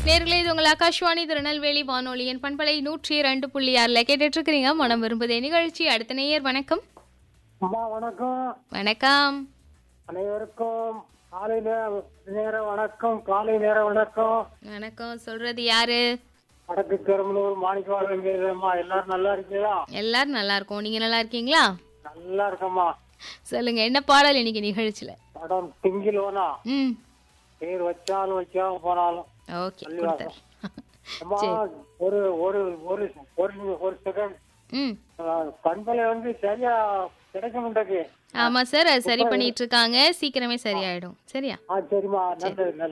நேர்களே இது உங்கள் ஆகாஷ்வாணி திருநெல்வேலி வானொலியின் பண்பலை நூற்றி இரண்டு புள்ளி ஆறுல கேட்டுட்டு இருக்கிறீங்க மனம் விரும்புதே நிகழ்ச்சி அடுத்த நேயர் வணக்கம் அம்மா வணக்கம் வணக்கம் அனைவருக்கும் காலை நேர நேர வணக்கம் காலை நேர வணக்கம் வணக்கம் சொல்றது யாரு வடக்கு பெரம்பலூர் மாணிக்கவாளன் பேசுறேம்மா எல்லாரும் நல்லா இருக்கீங்களா எல்லாரும் நல்லா இருக்கோம் நீங்க நல்லா இருக்கீங்களா நல்லா இருக்கம்மா சொல்லுங்க என்ன பாடல் இன்னைக்கு நிகழ்ச்சியில படம் திங்கிலோனா ம் பேர் வச்சாலும் வைக்காம போனாலும் ஓகே கொடுத்தேன் அம்மா ஒரு ஒரு ஒரு ஒரு ஒரு செகண்ட் ம் பண்பலை வந்து சரியா கிடைக்க மாட்டேங்குது ஆமா சார் அது சரி பண்ணிட்டு இருக்காங்க சீக்கிரமே சரியாயிடும் சரியா ஆ சரிம்மா நல்லது நல்லது